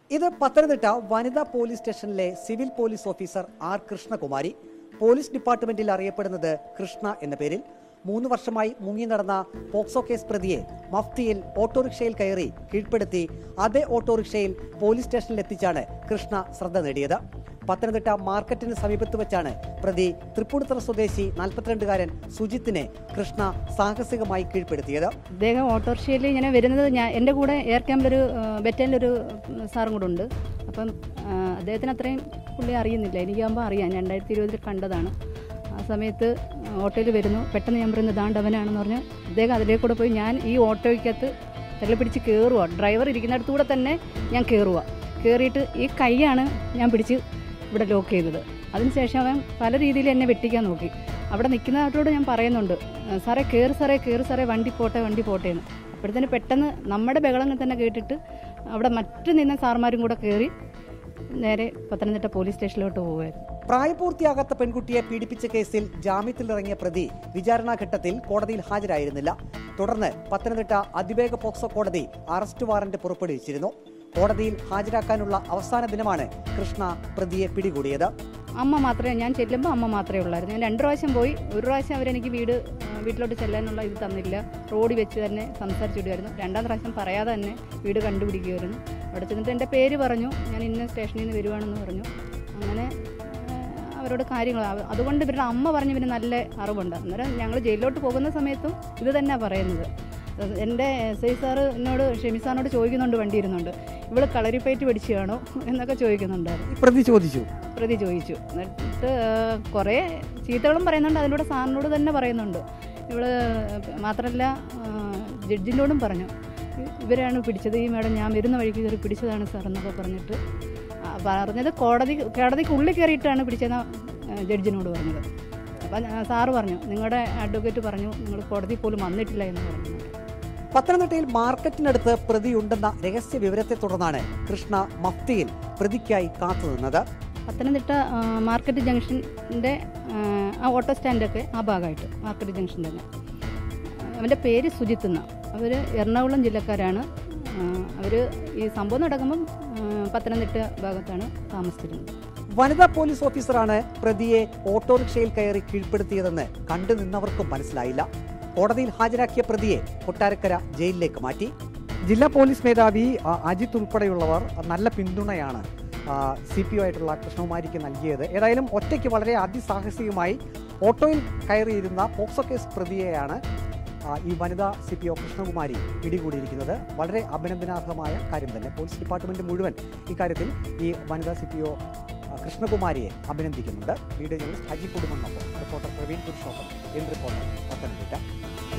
ഇത് പത്തനംതിട്ട വനിതാ പോലീസ് സ്റ്റേഷനിലെ civil police officer R Krishnakumari police ഡിപ്പാർട്ട്മെന്റിൽ അറിയപ്പെടുന്നത് കൃഷ്ണ എന്ന പേരിൽ മൂന്ന് വർഷമായി മുങ്ങി നടന്ന പോക്സോ കേസ് പ്രതിയെ മഫ്തിയിൽ ഓട്ടോറിക്ഷയിൽ കയറി കീഴ്പ്പെടുത്തി അതേ ഓട്ടോറിക്ഷയിൽ പോലീസ് സ്റ്റേഷനിൽ എത്തിച്ചാണ് കൃഷ്ണ ശ്രദ്ധ നേടിയത് പത്തനംതിട്ട മാർക്കറ്റിന് സമീപത്ത് വെച്ചാണ് പ്രതി തൃപ്പൂണിത്തറ സ്വദേശി നാൽപ്പത്തിരണ്ടുകാരൻ സുജിത്തിനെ കൃഷ്ണ സാഹസികമായി കീഴ്പ്പെടുത്തിയത് അദ്ദേഹം ഓട്ടോറിക്ഷയിൽ ഇങ്ങനെ വരുന്നത് ഞാൻ എൻ്റെ കൂടെ എയർ ക്യാമ്പിലൊരു ബെറ്റലിലൊരു സാറും കൂടെ ഉണ്ട് അപ്പം ആ, അദ്ദേഹത്തിന് അത്രയും പുള്ളി അറിയുന്നില്ല എനിക്കാകുമ്പോൾ അറിയാം രണ്ടായിരത്തി ഇരുപതിൽ കണ്ടതാണ് ആ സമയത്ത് ഓട്ടോയിൽ വരുന്നു പെട്ടെന്ന് ഞാൻ പറയുന്നത് ദാണ്ട് അവനാണെന്ന് പറഞ്ഞ് അദ്ദേഹം അതിലേക്ക് കൂടെ പോയി ഞാൻ ഈ ഓട്ടോയ്ക്കകത്ത് തള്ളിപ്പിടിച്ച് കയറുക ഡ്രൈവർ ഇരിക്കുന്നിടത്തൂടെ തന്നെ ഞാൻ കയറുക കയറിയിട്ട് ഈ കൈയാണ് ഞാൻ പിടിച്ച് ഇവിടെ ലോക്ക് ചെയ്തത് അതിനുശേഷം അവൻ പല രീതിയിൽ എന്നെ വെട്ടിക്കാൻ നോക്കി അവിടെ നിൽക്കുന്നവരോട് ഞാൻ പറയുന്നുണ്ട് "ആ, സാറേ കയറി സാറേ കയറി സാറേ വണ്ടി പോട്ടെ വണ്ടി പോട്ടെ എന്ന് അപ്പോഴത്തേന് പെട്ടെന്ന് നമ്മുടെ ബഹളങ്ങൾ തന്നെ കേട്ടിട്ട് അവിടെ മറ്റു നിന്ന സാർമാരും കൂടെ കയറി നേരെ പത്തനംതിട്ട പോലീസ് സ്റ്റേഷനിലോട്ട് പോവുമായിരുന്നു പ്രായപൂർത്തിയാകാത്ത പെൺകുട്ടിയെ പീഡിപ്പിച്ച കേസിൽ ജാമ്യത്തിലിറങ്ങിയ പ്രതി വിചാരണാഘട്ടത്തിൽ കോടതിയിൽ ഹാജരായിരുന്നില്ല തുടർന്ന് പത്തനംതിട്ട അതിവേഗ പോക്സോ കോടതി അറസ്റ്റ് വാറന്റ് പുറപ്പെടുവിച്ചിരുന്നു കോടതിയിൽ ഹാജരാക്കാനുള്ള അവസാന ദിനമാണ് കൃഷ്ണ പ്രതിയെ പിടികൂടിയത് അമ്മ മാത്രമേ ഞാൻ ചെല്ലുമ്പോൾ അമ്മ മാത്രമേ ഉള്ളായിരുന്നു ഞാൻ രണ്ട് പ്രാവശ്യം പോയി ഒരു പ്രാവശ്യം അവരെനിക്ക് വീട് ആ, വീട്ടിലോട്ട് ചെല്ലാനുള്ള ഇത് തന്നില്ല റോഡിൽ വെച്ച് തന്നെ സംസാരിച്ചു വിടുമായിരുന്നു രണ്ടാം പ്രാവശ്യം പറയാതെ തന്നെ വീട് കണ്ടുപിടിക്കുമായിരുന്നു അവിടെ ചെന്നിട്ട് എൻ്റെ പേര് പറഞ്ഞു ഞാൻ ഇന്ന സ്റ്റേഷനിൽ നിന്ന് വരുവാണെന്ന് പറഞ്ഞു അങ്ങനെ ആ, അവരോട് കാര്യങ്ങൾ അവ- അതുകൊണ്ട് ഇവരുടെ അമ്മ പറഞ്ഞ് ഇവന് നല്ല അറിവുണ്ട് അന്നേരം ഞങ്ങൾ ജയിലിലോട്ട് പോകുന്ന സമയത്തും ഇത് തന്നെയാണ് പറയുന്നത് എൻ്റെ എസ് ഐ സാറ് എന്നോട് ഷെമി സാറിനോട് ചോദിക്കുന്നുണ്ട് വണ്ടി ഇരുന്നുണ്ട് ഇവള് കളരിപ്പയറ്റ് പിടിച്ചു എന്നൊക്കെ ചോദിക്കുന്നുണ്ടായിരുന്നു ഈ പ്രതി ചോദിച്ചു പ്രതി ചോദിച്ചു എന്നിട്ട് ആ, കുറേ ചീത്തകളും പറയുന്നുണ്ട് അതിലൂടെ സാറിനോട് തന്നെ പറയുന്നുണ്ട് ഇവള് മാത്രമല്ല ജഡ്ജിനോടും പറഞ്ഞു "ഇ- ഇവരാണ് പിടിച്ചത് ഈ മേഡം ഞാൻ വരുന്ന വഴിക്ക് കയറി പിടിച്ചതാണ് സാർ എന്നൊക്കെ പറഞ്ഞിട്ട് ആ, പറഞ്ഞത് കോടതി കോടതിക്ക് ഉള്ളിൽ കയറിയിട്ടാണ് പിടിച്ചതെന്ന് ആ, ജഡ്ജിനോട് പറഞ്ഞത് അപ്പം ആ, സാറ് പറഞ്ഞു നിങ്ങളുടെ അഡ്വക്കേറ്റ് പറഞ്ഞു നിങ്ങൾ കോടതി പോലും വന്നിട്ടില്ല എന്ന് പറഞ്ഞു പത്തനംതിട്ടയിൽ മാർക്കറ്റിനടുത്ത് പ്രതിയുണ്ടെന്ന രഹസ്യ വിവരത്തെ തുടർന്നാണ് കൃഷ്ണ മഫ്തിയിൽ പ്രതിക്കായി കാത്തുനിന്നത് പത്തനംതിട്ട ആ, മാർക്കറ്റ് ജംഗ്ഷൻ്റെ ആ, ആ ഓട്ടോ സ്റ്റാൻഡൊക്കെ ആ ഭാഗമായിട്ട് മാർക്കറ്റ് ജംഗ്ഷൻ തന്നെ അവൻ്റെ പേര് സുജിത്ത് എന്ന അവർ എറണാകുളം ജില്ലക്കാരാണ് അവർ ഈ സംഭവം നടക്കുമ്പം ആ, പത്തനംതിട്ട ഭാഗത്താണ് താമസിച്ചിരുന്നത് വനിതാ പോലീസ് ഓഫീസറാണ് പ്രതിയെ ഓട്ടോറിക്ഷയിൽ കയറി കീഴ്പ്പെടുത്തിയതെന്ന് കണ്ടു നിന്നവർക്കും മനസ്സിലായില്ല കോടതിയിൽ ഹാജരാക്കിയ പ്രതിയെ കൊട്ടാരക്കര ജയിലിലേക്ക് മാറ്റി ജില്ലാ പോലീസ് മേധാവി ആ, അജിത് ഉൾപ്പെടെയുള്ളവർ നല്ല പിന്തുണയാണ് സി പി ഒ ആയിട്ടുള്ള കൃഷ്ണകുമാരിക്ക് നൽകിയത് ഏതായാലും ഒറ്റയ്ക്ക് വളരെ അതിസാഹസികമായി ഓട്ടോയിൽ കയറിയിരുന്ന പോക്സോ കേസ് പ്രതിയെയാണ് ആ, ഈ വനിതാ സി പി ഒ കൃഷ്ണകുമാരി പിടികൂടിയിരിക്കുന്നത് വളരെ അഭിനന്ദനാർഹമായ കാര്യം തന്നെ പോലീസ് ഡിപ്പാർട്ട്മെന്റ് മുഴുവൻ ഇക്കാര്യത്തിൽ ഈ വനിതാ സി പി ഒ കൃഷ്ണകുമാരിയെ അഭിനന്ദിക്കുന്നുണ്ട് വീഡിയോ ജേർണലിസ്റ്റ് ഹജി കുടുംബനൊപ്പം reporter Praveen Purushotham in reporter Pathanamthitta